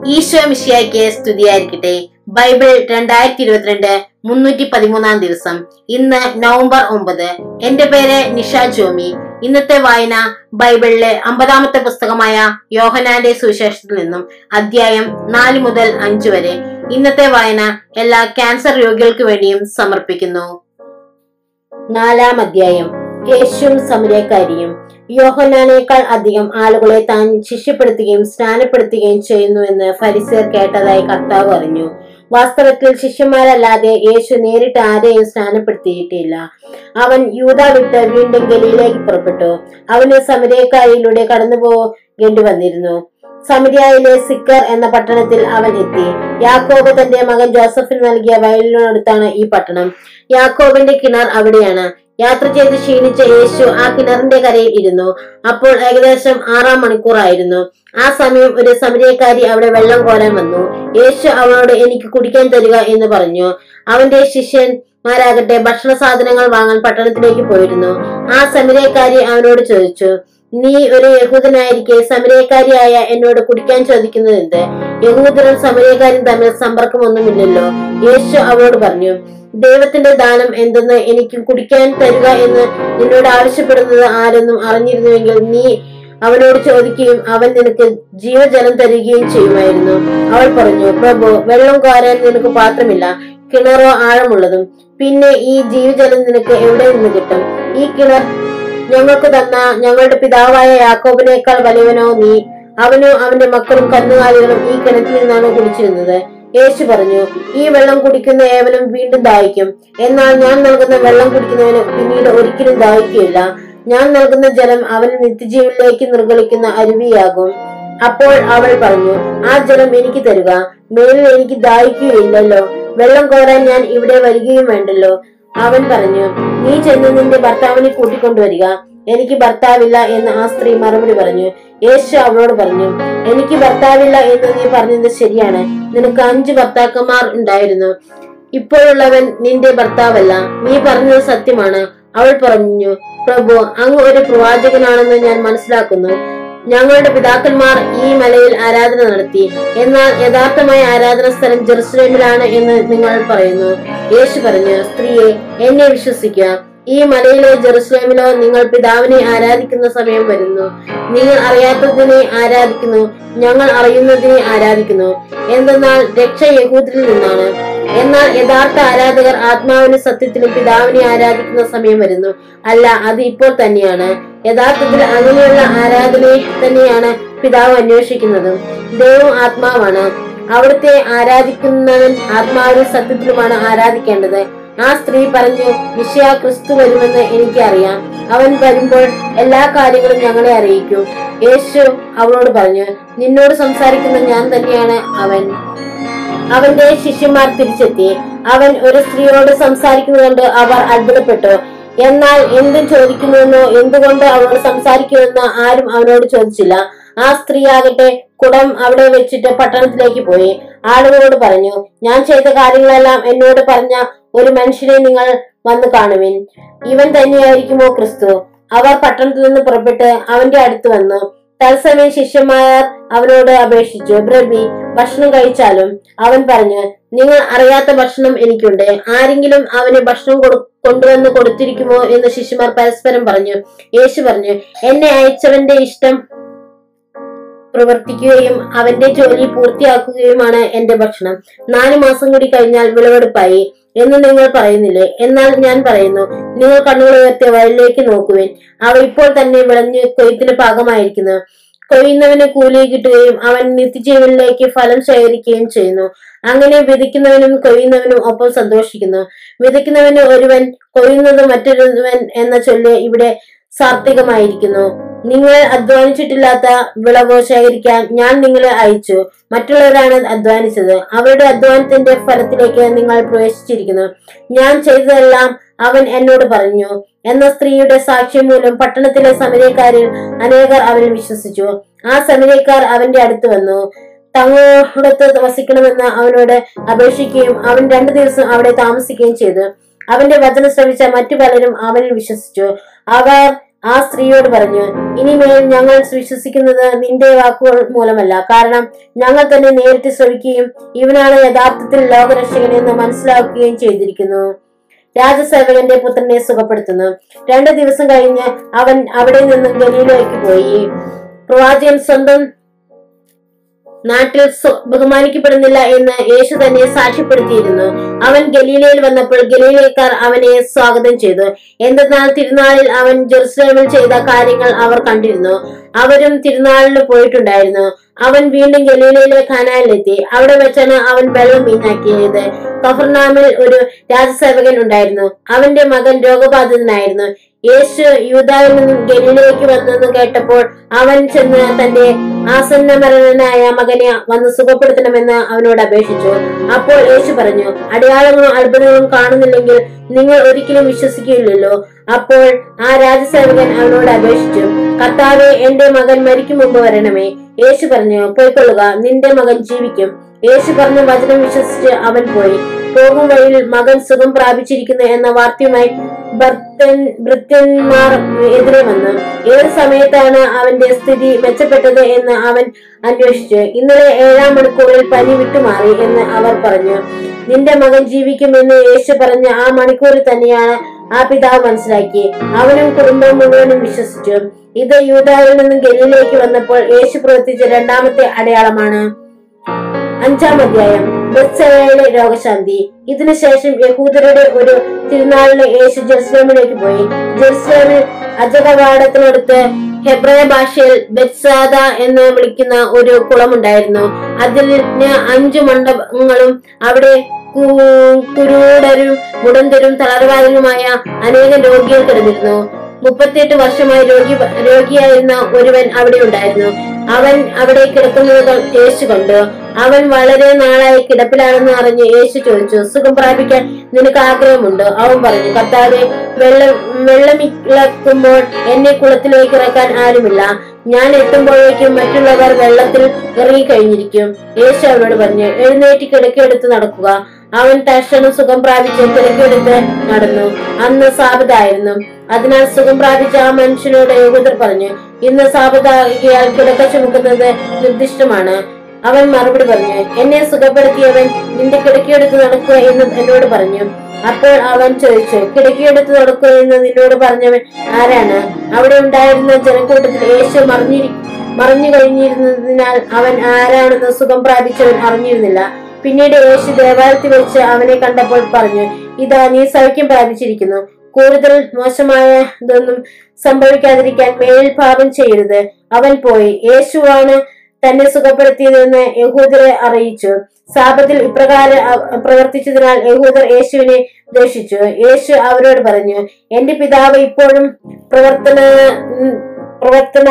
ഈശോ മിഷിയായ്ക്ക് സ്തുതിയായിരിക്കട്ടെ ബൈബിൾ രണ്ടായിരത്തി ഇരുപത്തിരണ്ട് മുന്നൂറ്റി പതിമൂന്നാം ദിവസം ഇന്ന് നവംബർ ഒമ്പത് എന്റെ പേര് നിഷ ജോമി ഇന്നത്തെ വായന ബൈബിളിലെ അമ്പതാമത്തെ പുസ്തകമായ യോഹനാന്റെ സുവിശേഷത്തിൽ നിന്നും അധ്യായം നാല് മുതൽ അഞ്ച് വരെ ഇന്നത്തെ വായന എല്ലാ ക്യാൻസർ രോഗികൾക്ക് വേണ്ടിയും സമർപ്പിക്കുന്നു നാലാം അധ്യായം യേശുവും സമരക്കാരിയും യോഹന്നാനേക്കാൾ അധികം ആളുകളെ താൻ ശിഷ്യപ്പെടുത്തുകയും സ്നാനപ്പെടുത്തുകയും ചെയ്യുന്നുവെന്ന് ഫരിസേർ കേട്ടതായി കർത്താവ് അറിഞ്ഞു വാസ്തവത്തിൽ ശിഷ്യന്മാരല്ലാതെ യേശു നേരിട്ട് ആരെയും സ്നാനപ്പെടുത്തിയിട്ടില്ല അവൻ യൂത വിട്ട് വീണ്ടും ഗലിയിലേക്ക് പുറപ്പെട്ടു അവന് സമരക്കാരിയിലൂടെ കടന്നു പോകേണ്ടി വന്നിരുന്നു സമരിയായിലെ സിക്കർ എന്ന പട്ടണത്തിൽ അവൻ എത്തി യാക്കോബ് തന്റെ മകൻ ജോസഫിന് നൽകിയ വയലിനടുത്താണ് ഈ പട്ടണം യാക്കോബിന്റെ കിണർ അവിടെയാണ് യാത്ര ചെയ്ത് ക്ഷീണിച്ച യേശു ആ കിണറിന്റെ കരയിൽ ഇരുന്നു അപ്പോൾ ഏകദേശം ആറാം മണിക്കൂറായിരുന്നു ആ സമയം ഒരു സമരിയക്കാരി അവിടെ വെള്ളം കോരാൻ വന്നു യേശു അവളോട് എനിക്ക് കുടിക്കാൻ തരിക എന്ന് പറഞ്ഞു അവന്റെ ശിഷ്യന്മാരാകട്ടെ ഭക്ഷണ സാധനങ്ങൾ വാങ്ങാൻ പട്ടണത്തിലേക്ക് പോയിരുന്നു ആ സമരിയക്കാരി അവനോട് ചോദിച്ചു നീ ഒരു യഹൂദനായിരിക്കെ സമരക്കാരിയായ എന്നോട് കുടിക്കാൻ ചോദിക്കുന്നത് എന്ത് യഹൂദനും സമരക്കാരും തമ്മിൽ സമ്പർക്കമൊന്നുമില്ലല്ലോ യേശു അവളോട് പറഞ്ഞു ദൈവത്തിന്റെ ദാനം എന്തെന്ന് എനിക്ക് കുടിക്കാൻ തരിക എന്ന് നിന്നോട് ആവശ്യപ്പെടുന്നത് ആരെന്നും അറിഞ്ഞിരുന്നുവെങ്കിൽ നീ അവനോട് ചോദിക്കുകയും അവൻ നിനക്ക് ജീവജലം തരികയും ചെയ്യുമായിരുന്നു അവൾ പറഞ്ഞു പ്രഭു വെള്ളം കോരാൻ നിനക്ക് പാത്രമില്ല കിണറോ ആഴമുള്ളതും പിന്നെ ഈ ജീവജലം നിനക്ക് എവിടെ നിന്ന് കിട്ടും ഈ കിണർ ഞങ്ങൾക്ക് തന്ന ഞങ്ങളുടെ പിതാവായ യാക്കോബിനേക്കാൾ വലിയവനോ നീ അവനും അവന്റെ മക്കളും കന്നുകാലികളും ഈ കിണറ്റിൽ നിന്നാണ് കുടിച്ചിരുന്നത് യേശു പറഞ്ഞു ഈ വെള്ളം കുടിക്കുന്ന ഏവനും വീണ്ടും ദാഹിക്കും എന്നാൽ ഞാൻ നൽകുന്ന വെള്ളം കുടിക്കുന്നവന് പിന്നീട് ഒരിക്കലും ദാഹിക്കുകയില്ല ഞാൻ നൽകുന്ന ജലം അവന് നിത്യജീവനിലേക്ക് നിർഗളിക്കുന്ന അരുവിയാകും അപ്പോൾ അവൾ പറഞ്ഞു ആ ജലം എനിക്ക് തരുക മേലിൽ എനിക്ക് ദാഹിക്കുകയില്ലല്ലോ വെള്ളം കോരാൻ ഞാൻ ഇവിടെ വരികയും വേണ്ടല്ലോ അവൻ പറഞ്ഞു നീ ചെന്ന് നിന്റെ ഭർത്താവിനെ കൂട്ടിക്കൊണ്ടുവരിക എനിക്ക് ഭർത്താവില്ല എന്ന് ആ സ്ത്രീ മറുപടി പറഞ്ഞു യേശു അവളോട് പറഞ്ഞു എനിക്ക് ഭർത്താവില്ല എന്ന് നീ പറഞ്ഞത് ശരിയാണ് നിനക്ക് അഞ്ചു ഭർത്താക്കന്മാർ ഉണ്ടായിരുന്നു ഇപ്പോഴുള്ളവൻ നിന്റെ ഭർത്താവല്ല നീ പറഞ്ഞത് സത്യമാണ് അവൾ പറഞ്ഞു പ്രഭു അങ്ങ് ഒരു പ്രവാചകനാണെന്ന് ഞാൻ മനസ്സിലാക്കുന്നു ഞങ്ങളുടെ പിതാക്കന്മാർ ഈ മലയിൽ ആരാധന നടത്തി എന്നാൽ യഥാർത്ഥമായ ആരാധന സ്ഥലം ജെറുസലേമിലാണ് എന്ന് നിങ്ങൾ പറയുന്നു യേശു പറഞ്ഞു സ്ത്രീയെ എന്നെ വിശ്വസിക്കുക ഈ മലയിലെ ജെറുസലേമിലോ നിങ്ങൾ പിതാവിനെ ആരാധിക്കുന്ന സമയം വരുന്നു നിങ്ങൾ അറിയാത്തതിനെ ആരാധിക്കുന്നു ഞങ്ങൾ അറിയുന്നതിനെ ആരാധിക്കുന്നു എന്തെന്നാൽ രക്ഷ യഹൂദിൽ നിന്നാണ് എന്നാൽ യഥാർത്ഥ ആരാധകർ ആത്മാവിന് സത്യത്തിലും പിതാവിനെ ആരാധിക്കുന്ന സമയം വരുന്നു അല്ല അത് ഇപ്പോൾ തന്നെയാണ് യഥാർത്ഥത്തിൽ അങ്ങനെയുള്ള ആരാധനയെ തന്നെയാണ് പിതാവ് അന്വേഷിക്കുന്നതും ദൈവം ആത്മാവാണ് അവിടുത്തെ ആരാധിക്കുന്നവൻ ആത്മാവിനും സത്യത്തിലുമാണ് ആരാധിക്കേണ്ടത് ആ സ്ത്രീ പറഞ്ഞു വിഷയ ക്രിസ്തു വരുമെന്ന് എനിക്കറിയാം അവൻ വരുമ്പോൾ എല്ലാ കാര്യങ്ങളും ഞങ്ങളെ അറിയിക്കും യേശു അവളോട് പറഞ്ഞു നിന്നോട് സംസാരിക്കുന്ന ഞാൻ തന്നെയാണ് അവൻ അവന്റെ ശിഷ്യന്മാർ തിരിച്ചെത്തി അവൻ ഒരു സ്ത്രീയോട് സംസാരിക്കുന്നത് കണ്ട് അവർ അത്ഭുതപ്പെട്ടു എന്നാൽ എന്ത് ചോദിക്കുന്നുവെന്നോ എന്തുകൊണ്ട് അവളോട് സംസാരിക്കുമെന്നോ ആരും അവനോട് ചോദിച്ചില്ല ആ സ്ത്രീ ആകട്ടെ കുടം അവിടെ വെച്ചിട്ട് പട്ടണത്തിലേക്ക് പോയി ആളുകളോട് പറഞ്ഞു ഞാൻ ചെയ്ത കാര്യങ്ങളെല്ലാം എന്നോട് പറഞ്ഞ ഒരു മനുഷ്യനെ നിങ്ങൾ വന്ന് കാണുവിൻ ഇവൻ തന്നെയായിരിക്കുമോ ക്രിസ്തു അവർ പട്ടണത്തിൽ നിന്ന് പുറപ്പെട്ട് അവന്റെ അടുത്ത് വന്നു തത്സമയം ശിഷ്യന്മാർ അവനോട് അപേക്ഷിച്ചു ബ്രബി ഭക്ഷണം കഴിച്ചാലും അവൻ പറഞ്ഞു നിങ്ങൾ അറിയാത്ത ഭക്ഷണം എനിക്കുണ്ട് ആരെങ്കിലും അവന് ഭക്ഷണം കൊടു കൊണ്ടുവന്ന് കൊടുത്തിരിക്കുമോ എന്ന് ശിഷ്യന്മാർ പരസ്പരം പറഞ്ഞു യേശു പറഞ്ഞു എന്നെ അയച്ചവന്റെ ഇഷ്ടം പ്രവർത്തിക്കുകയും അവന്റെ ജോലി പൂർത്തിയാക്കുകയുമാണ് എന്റെ ഭക്ഷണം നാലു മാസം കൂടി കഴിഞ്ഞാൽ വിളവെടുപ്പായി എന്ന് നിങ്ങൾ പറയുന്നില്ലേ എന്നാൽ ഞാൻ പറയുന്നു നിങ്ങൾ കണ്ണുകൾ ഉയർത്തി വയലിലേക്ക് നോക്കുവിൻ അവ ഇപ്പോൾ തന്നെ വിളഞ്ഞ് കൊയ്ത്തിന് പാകമായിരിക്കുന്നു കൊയ്യുന്നവന് കൂലി കിട്ടുകയും അവൻ നിത്യജീവനിലേക്ക് ഫലം ശേഖരിക്കുകയും ചെയ്യുന്നു അങ്ങനെ വിതയ്ക്കുന്നവനും കൊയ്യുന്നവനും ഒപ്പം സന്തോഷിക്കുന്നു വിതയ്ക്കുന്നവന് ഒരുവൻ കൊയ്യുന്നത് മറ്റൊരുവൻ എന്ന ചൊല്ല് ഇവിടെ സാർത്ഥികമായിരിക്കുന്നു നിങ്ങൾ അധ്വാനിച്ചിട്ടില്ലാത്ത വിളവ് ശേഖരിക്കാൻ ഞാൻ നിങ്ങളെ അയച്ചു മറ്റുള്ളവരാണ് അധ്വാനിച്ചത് അവരുടെ അധ്വാനത്തിന്റെ ഫലത്തിലേക്ക് നിങ്ങൾ പ്രവേശിച്ചിരിക്കുന്നു ഞാൻ ചെയ്തതെല്ലാം അവൻ എന്നോട് പറഞ്ഞു എന്ന സ്ത്രീയുടെ സാക്ഷ്യം മൂലം പട്ടണത്തിലെ സമരക്കാരിൽ അനേകർ അവനിൽ വിശ്വസിച്ചു ആ സമരക്കാർ അവന്റെ അടുത്ത് വന്നു തങ്ങളോടൊത്ത് വസിക്കണമെന്ന് അവനോട് അപേക്ഷിക്കുകയും അവൻ രണ്ടു ദിവസം അവിടെ താമസിക്കുകയും ചെയ്തു അവന്റെ വചനം ശ്രവിച്ച മറ്റു പലരും അവനിൽ വിശ്വസിച്ചു അവർ ആ സ്ത്രീയോട് പറഞ്ഞു ഇനിമേൽ ഞങ്ങൾ വിശ്വസിക്കുന്നത് നിന്റെ വാക്കുകൾ മൂലമല്ല കാരണം ഞങ്ങൾ തന്നെ നേരിട്ട് ശ്രവിക്കുകയും ഇവനാണ് യഥാർത്ഥത്തിൽ ലോകരക്ഷകൻ എന്ന് മനസ്സിലാക്കുകയും ചെയ്തിരിക്കുന്നു രാജസേവകന്റെ പുത്രനെ സുഖപ്പെടുത്തുന്നു രണ്ടു ദിവസം കഴിഞ്ഞ് അവൻ അവിടെ നിന്നും ഗലീലയ്ക്ക് പോയി പ്രവാചകൻ സ്വന്തം നാട്ടിൽ സ്വ- ബഹുമാനിക്കപ്പെടുന്നില്ല എന്ന് യേശു തന്നെ സാക്ഷ്യപ്പെടുത്തിയിരുന്നു അവൻ ഗലീലയിൽ വന്നപ്പോൾ ഗലീലക്കാർ അവനെ സ്വാഗതം ചെയ്തു എന്തെന്നാൽ തിരുനാളിൽ അവൻ ജെറുസലേമിൽ ചെയ്ത കാര്യങ്ങൾ അവർ കണ്ടിരുന്നു അവരും തിരുനാളിന് പോയിട്ടുണ്ടായിരുന്നു അവൻ വീണ്ടും ഗലീലയിലെ ഖാനാലിലെത്തി അവിടെ വെച്ചാണ് അവൻ വെള്ളം വീഞ്ഞാക്കിയത് കഫർനാമിൽ ഒരു രാജസേവകൻ ഉണ്ടായിരുന്നു അവന്റെ മകൻ രോഗബാധിതനായിരുന്നു യേശു യൂതാവിൽ നിന്നും ഗലീലയിലേക്ക് വന്നെന്ന് കേട്ടപ്പോൾ അവൻ ചെന്ന് തന്റെ ആസന്നമരണനായ മകനെ വന്ന് സുഖപ്പെടുത്തണമെന്ന് അവനോട് അപേക്ഷിച്ചു അപ്പോൾ യേശു പറഞ്ഞു അടയാളങ്ങളും അത്ഭുതങ്ങളും കാണുന്നില്ലെങ്കിൽ നിങ്ങൾ ഒരിക്കലും വിശ്വസിക്കില്ലല്ലോ അപ്പോൾ ആ രാജസേവകൻ അവനോട് അപേക്ഷിച്ചു കർത്താവെ എന്റെ മകൻ മരിക്കും മുമ്പ് വരണമേ യേശു പറഞ്ഞു പോയിക്കൊള്ളുക നിന്റെ മകൻ ജീവിക്കും യേശു പറഞ്ഞ വചനം വിശ്വസിച്ച് അവൻ പോയി പോകും വഴിയിൽ മകൻ സുഖം പ്രാപിച്ചിരിക്കുന്നു എന്ന വാർത്തയുമായി ഭർത്തൻ ഭൃത്യന്മാർ എതിരെ വന്നു ഏത് സമയത്താണ് അവന്റെ സ്ഥിതി മെച്ചപ്പെട്ടത് എന്ന് അവൻ അന്വേഷിച്ചു ഇന്നലെ ഏഴാം മണിക്കൂറിൽ പനി വിട്ടുമാറി എന്ന് അവർ പറഞ്ഞു നിന്റെ മകൻ ജീവിക്കുമെന്ന് യേശു പറഞ്ഞ ആ മണിക്കൂറിൽ തന്നെയാണ് ആ പിതാവ് മനസ്സിലാക്കി അവനും കുടുംബം മുഴുവനും വിശ്വസിച്ചു ഇത് യൂതാവിൽ നിന്നും ഗലീലേക്ക് വന്നപ്പോൾ യേശു പ്രവർത്തിച്ച രണ്ടാമത്തെ അടയാളമാണ് അഞ്ചാം അധ്യായം ബത്സേലയിലെ രോഗശാന്തി ഇതിനുശേഷം യഹൂദരുടെ ഒരു തിരുനാളിന് യേശു ജെറുസലേമിലേക്ക് പോയി ജെറുസലേമിൽ അജകവാടത്തിനടുത്ത് ഹെബ്രായ ഭാഷയിൽ ബെത്സാദ എന്ന് വിളിക്കുന്ന ഒരു കുളമുണ്ടായിരുന്നു അതിന് അഞ്ചു മണ്ഡപങ്ങളും അവിടെ കു- കുരുടരും മുടന്തരും തളർവാദനുമായ അനേകം രോഗികൾ കിടന്നിരുന്നു മുപ്പത്തിയെട്ട് വർഷമായി രോഗി രോഗിയായിരുന്ന ഒരുവൻ അവിടെ ഉണ്ടായിരുന്നു അവൻ അവിടെ കിടക്കുന്നത് ക- യേശു കണ്ടു അവൻ വളരെ നാളായി കിടപ്പിലാണെന്ന് അറിഞ്ഞ് യേശു ചോദിച്ചു സുഖം പ്രാപിക്കാൻ നിനക്ക് ആഗ്രഹമുണ്ടോ അവൻ പറഞ്ഞു കർത്താവെ വെള്ളം വെള്ളമിളക്കുമ്പോൾ എന്നെ കുളത്തിലേക്ക് ഇറക്കാൻ ആരുമില്ല ഞാൻ എത്തുമ്പോഴേക്കും മറ്റുള്ളവർ വെള്ളത്തിൽ ഇറങ്ങിക്കഴിഞ്ഞിരിക്കും യേശു അവനോട് പറഞ്ഞു എഴുന്നേറ്റ് കിടക്കെടുത്ത് നടക്കുക അവൻ തക്ഷണം സുഖം പ്രാപിച്ച് കിടക്കെടുത്ത് നടന്നു അന്ന് സാബിതായിരുന്നു അതിനാൽ സുഖം പ്രാപിച്ച ആ മനുഷ്യനോട് യഹൂദർ പറഞ്ഞു ഇന്ന് സാബിതാകിയാൽ കിടക്ക ചുമക്കുന്നത് നിർദ്ദിഷ്ടമാണ് അവൻ മറുപടി പറഞ്ഞു എന്നെ സുഖപ്പെടുത്തിയവൻ നിന്റെ കിടക്കിയെടുത്ത് നടക്കുക എന്ന് എന്നോട് പറഞ്ഞു അപ്പോൾ അവൻ ചോദിച്ചു കിടക്കിയെടുത്ത് നടക്കുക എന്ന് നിന്നോട് പറഞ്ഞവൻ ആരാണ് അവിടെ ഉണ്ടായിരുന്ന ജനക്കൂട്ടത്തിൽ യേശു മറിഞ്ഞിരി മറിഞ്ഞു കഴിഞ്ഞിരുന്നതിനാൽ അവൻ ആരാണെന്ന് സുഖം പ്രാപിച്ചവൻ അറിഞ്ഞിരുന്നില്ല പിന്നീട് യേശു ദേവാലയത്തിൽ വെച്ച് അവനെ കണ്ടപ്പോൾ പറഞ്ഞു ഇതാ നീ സൗഖ്യം പ്രാപിച്ചിരിക്കുന്നു കൂടുതൽ മോശമായതൊന്നും സംഭവിക്കാതിരിക്കാൻ മേൽ പാപം ചെയ്യരുത് അവൻ പോയി യേശുവാണ് തന്നെ സുഖപ്പെടുത്തിയതെന്ന് യഹൂദരെ അറിയിച്ചു സാപത്തിൽ ഇപ്രകാരം അ- പ്രവർത്തിച്ചതിനാൽ യഹൂദർ യേശുവിനെ ദ്വേഷിച്ചു യേശു അവരോട് പറഞ്ഞു എന്റെ പിതാവ് ഇപ്പോഴും പ്രവർത്തന ഉം, പ്രവർത്തന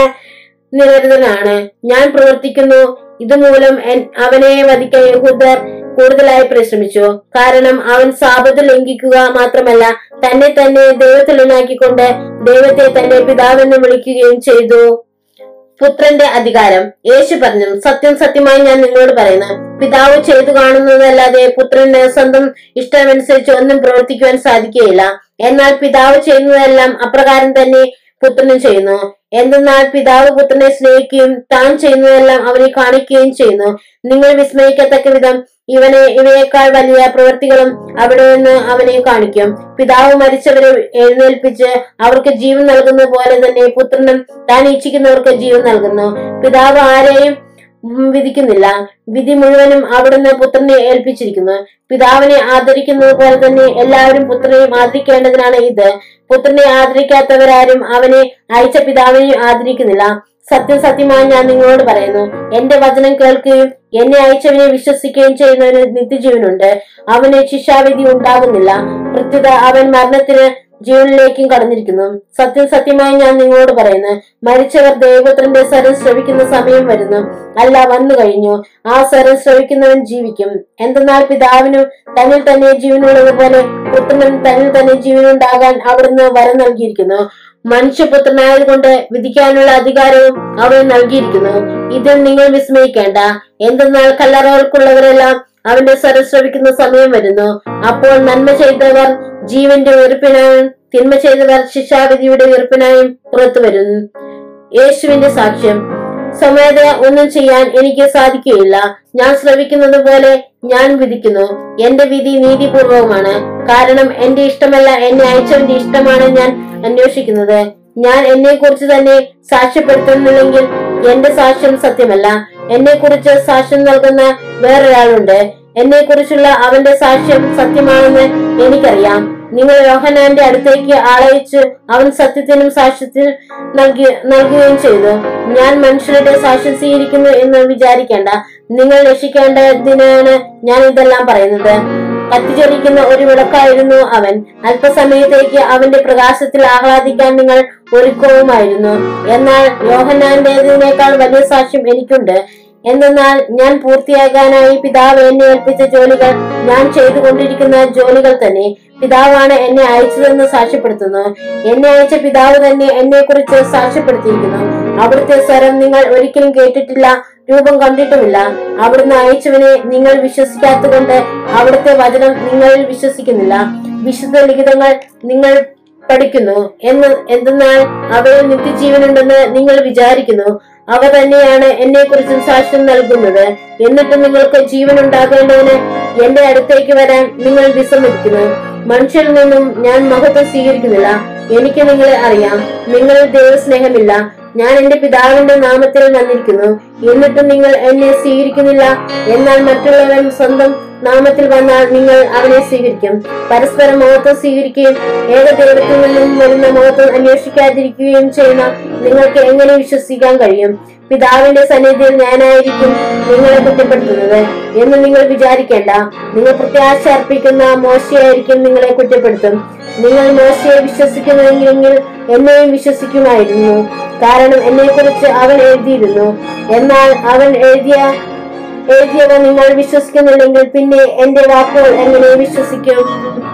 നിരതനാണ് ഞാൻ പ്രവർത്തിക്കുന്നു ഇതുമൂലം എൻ- അവനെ വധിക്കാൻ യഹൂദർ കൂടുതലായി പരിശ്രമിച്ചു കാരണം അവൻ സാപത്ത് ലംഘിക്കുക മാത്രമല്ല തന്നെ തന്നെ ദൈവത്തിലുണ്ടാക്കിക്കൊണ്ട് ദൈവത്തെ തന്റെ പിതാവെന്ന് വിളിക്കുകയും ചെയ്തു പുത്രന്റെ അധികാരം യേശു പറഞ്ഞു സത്യം സത്യമായി ഞാൻ നിങ്ങളോട് പറയുന്നു പിതാവ് ചെയ്തു കാണുന്നതല്ലാതെ പുത്രന് സ്വന്തം ഇഷ്ടമനുസരിച്ച് ഒന്നും പ്രവർത്തിക്കുവാൻ സാധിക്കുകയില്ല എന്നാൽ പിതാവ് ചെയ്യുന്നതെല്ലാം അപ്രകാരം തന്നെ പുത്രനും ചെയ്യുന്നു എന്തെന്നാൽ പിതാവ് പുത്രനെ സ്നേഹിക്കുകയും താൻ ചെയ്യുന്നതെല്ലാം അവനെ കാണിക്കുകയും ചെയ്യുന്നു നിങ്ങൾ വിസ്മയിക്കത്തക്ക വിധം ഇവനെ ഇവയേക്കാൾ വലിയ പ്രവൃത്തികളും അവിടെ നിന്ന് അവനെ കാണിക്കും പിതാവ് മരിച്ചവരെ എഴുന്നേൽപ്പിച്ച് അവർക്ക് ജീവൻ നൽകുന്ന പോലെ തന്നെ പുത്രനും താൻ ഇച്ഛിക്കുന്നവർക്ക് ജീവൻ നൽകുന്നു പിതാവ് ആരെയും ഉം, വിധിക്കുന്നില്ല വിധി മുഴുവനും അവിടുന്ന് പുത്രനെ ഏൽപ്പിച്ചിരിക്കുന്നു പിതാവിനെ ആദരിക്കുന്നത് പോലെ തന്നെ എല്ലാവരും പുത്രനെയും ആദരിക്കേണ്ടതിനാണ് ഇത് പുത്രനെ ആദരിക്കാത്തവരാരും അവനെ അയച്ച പിതാവിനെയും ആദരിക്കുന്നില്ല സത്യം സത്യമായി ഞാൻ നിങ്ങളോട് പറയുന്നു എന്റെ വചനം കേൾക്കുകയും എന്നെ അയച്ചവനെ വിശ്വസിക്കുകയും ചെയ്യുന്നവന് നിത്യജീവനുണ്ട് അവന് ശിക്ഷാവിധി ഉണ്ടാകുന്നില്ല പ്രത്യുത അവൻ മരണത്തിന് ജീവനിലേക്കും കടന്നിരിക്കുന്നു സത്യം സത്യമായി ഞാൻ നിങ്ങളോട് പറയുന്നു മരിച്ചവർ ദൈവപുത്രന്റെ സ്വരം ശ്രവിക്കുന്ന സമയം വരുന്നു അല്ല വന്നു കഴിഞ്ഞു ആ സ്വരം ശ്രവിക്കുന്നവൻ ജീവിക്കും എന്തെന്നാൽ പിതാവിനും തന്നിൽ തന്നെ ജീവനുള്ളതുപോലെ പുത്രനും തന്നിൽ തന്നെ ജീവനുണ്ടാകാൻ അവിടുന്ന് വരം നൽകിയിരിക്കുന്നു മനുഷ്യപുത്രനായതുകൊണ്ട് വിധിക്കാനുള്ള അധികാരവും അവൻ നൽകിയിരിക്കുന്നു ഇതിൽ നിങ്ങൾ വിസ്മയിക്കേണ്ട എന്തെന്നാൽ കല്ലറകൾക്കുള്ളവരെല്ലാം അവന്റെ സ്വരം ശ്രവിക്കുന്ന സമയം വരുന്നു അപ്പോൾ നന്മ ചെയ്തവർ ജീവന്റെ ഉറപ്പിനായി തിന്മ ചെയ്തവർ ശിക്ഷാവിധിയുടെ വീർപ്പിനായും പുറത്തു വരുന്നു യേശുവിന്റെ സാക്ഷ്യം സ്വമേധ ഒന്നും ചെയ്യാൻ എനിക്ക് സാധിക്കുകയില്ല ഞാൻ ശ്രവിക്കുന്നത് പോലെ ഞാൻ വിധിക്കുന്നു എന്റെ വിധി നീതിപൂർവകമാണ് കാരണം എന്റെ ഇഷ്ടമല്ല എന്നെ അയച്ചവന്റെ ഇഷ്ടമാണ് ഞാൻ അന്വേഷിക്കുന്നത് ഞാൻ എന്നെ കുറിച്ച് തന്നെ സാക്ഷ്യപ്പെടുത്തുന്നില്ലെങ്കിൽ എന്റെ സാക്ഷ്യം സത്യമല്ല എന്നെ കുറിച്ച് സാക്ഷ്യം നൽകുന്ന വേറൊരാളുണ്ട് എന്നെ കുറിച്ചുള്ള അവന്റെ സാക്ഷ്യം സത്യമാണെന്ന് എനിക്കറിയാം നിങ്ങൾ യോഹനാന്റെ അടുത്തേക്ക് ആളയച്ച് അവൻ സത്യത്തിനും സാക്ഷ്യത്തിനും നൽകി നൽകുകയും ചെയ്തു ഞാൻ മനുഷ്യരുടെ സാക്ഷ്യം സ്വീകരിക്കുന്നു എന്ന് വിചാരിക്കേണ്ട നിങ്ങൾ രക്ഷിക്കേണ്ടതിനാണ് ഞാൻ ഇതെല്ലാം പറയുന്നത് കത്തിച്ചൊലിക്കുന്ന ഒരു വിളക്കായിരുന്നു അവൻ അല്പസമയത്തേക്ക് അവന്റെ പ്രകാശത്തിൽ ആഹ്ലാദിക്കാൻ നിങ്ങൾ ഒരുക്കവുമായിരുന്നു എന്നാൽ യോഹന്നാന്റേതിനേക്കാൾ വലിയ സാക്ഷ്യം എനിക്കുണ്ട് എന്തെന്നാൽ ഞാൻ പൂർത്തിയാകാനായി പിതാവ് എന്നെ ഏൽപ്പിച്ച ജോലികൾ ഞാൻ ചെയ്തുകൊണ്ടിരിക്കുന്ന ജോലികൾ തന്നെ പിതാവാണ് എന്നെ അയച്ചതെന്ന് സാക്ഷ്യപ്പെടുത്തുന്നു എന്നെ അയച്ച പിതാവ് തന്നെ എന്നെ കുറിച്ച് സാക്ഷ്യപ്പെടുത്തിയിരിക്കുന്നു അവിടുത്തെ സ്വരം നിങ്ങൾ ഒരിക്കലും കേട്ടിട്ടില്ല രൂപം കണ്ടിട്ടുമില്ല അവിടുന്ന് അയച്ചവനെ നിങ്ങൾ വിശ്വസിക്കാത്തതുകൊണ്ട് അവിടുത്തെ വചനം നിങ്ങളിൽ വിശ്വസിക്കുന്നില്ല വിശുദ്ധ ലിഖിതങ്ങൾ നിങ്ങൾ പഠിക്കുന്നു എന്ന് എന്തെന്നാൽ അവയിൽ നിത്യജീവനുണ്ടെന്ന് നിങ്ങൾ വിചാരിക്കുന്നു അവ തന്നെയാണ് എന്നെ കുറിച്ചും സാക്ഷ്യം നൽകുന്നത് എന്നിട്ട് നിങ്ങൾക്ക് ജീവൻ ഉണ്ടാകേണ്ടതിന് എന്റെ അടുത്തേക്ക് വരാൻ നിങ്ങൾ വിസമ്മതിക്കുന്നു മനുഷ്യരിൽ നിന്നും ഞാൻ മഹത്വം സ്വീകരിക്കുന്നില്ല എനിക്ക് നിങ്ങളെ അറിയാം നിങ്ങളിൽ ദൈവസ്നേഹമില്ല ഞാൻ എന്റെ പിതാവിന്റെ നാമത്തിൽ വന്നിരിക്കുന്നു എന്നിട്ടും നിങ്ങൾ എന്നെ സ്വീകരിക്കുന്നില്ല എന്നാൽ മറ്റുള്ളവൻ സ്വന്തം നാമത്തിൽ വന്നാൽ നിങ്ങൾ അവനെ സ്വീകരിക്കും പരസ്പരം മഹത്വം സ്വീകരിക്കുകയും ഏക ദൈവത്തിൽ നിന്നും വരുന്ന മഹത്വം അന്വേഷിക്കാതിരിക്കുകയും ചെയ്യുന്ന നിങ്ങൾക്ക് എങ്ങനെ വിശ്വസിക്കാൻ കഴിയും പിതാവിന്റെ സന്നിധിയിൽ ഞാനായിരിക്കും നിങ്ങളെ കുറ്റപ്പെടുത്തുന്നത് എന്ന് നിങ്ങൾ വിചാരിക്കേണ്ട നിങ്ങൾ പ്രത്യാശ അർപ്പിക്കുന്ന മോശയായിരിക്കും നിങ്ങളെ കുറ്റപ്പെടുത്തും നിങ്ങൾ മോശയെ വിശ്വസിക്കുന്നുവെങ്കിൽ എന്നെയും വിശ്വസിക്കുമായിരുന്നു കാരണം എന്നെക്കുറിച്ച് അവൻ എഴുതിയിരുന്നു എന്നാൽ അവൻ എഴുതിയ എഴുതിയവ നിങ്ങൾ വിശ്വസിക്കുന്നില്ലെങ്കിൽ പിന്നെ എന്റെ വാക്കുകൾ എങ്ങനെ വിശ്വസിക്കും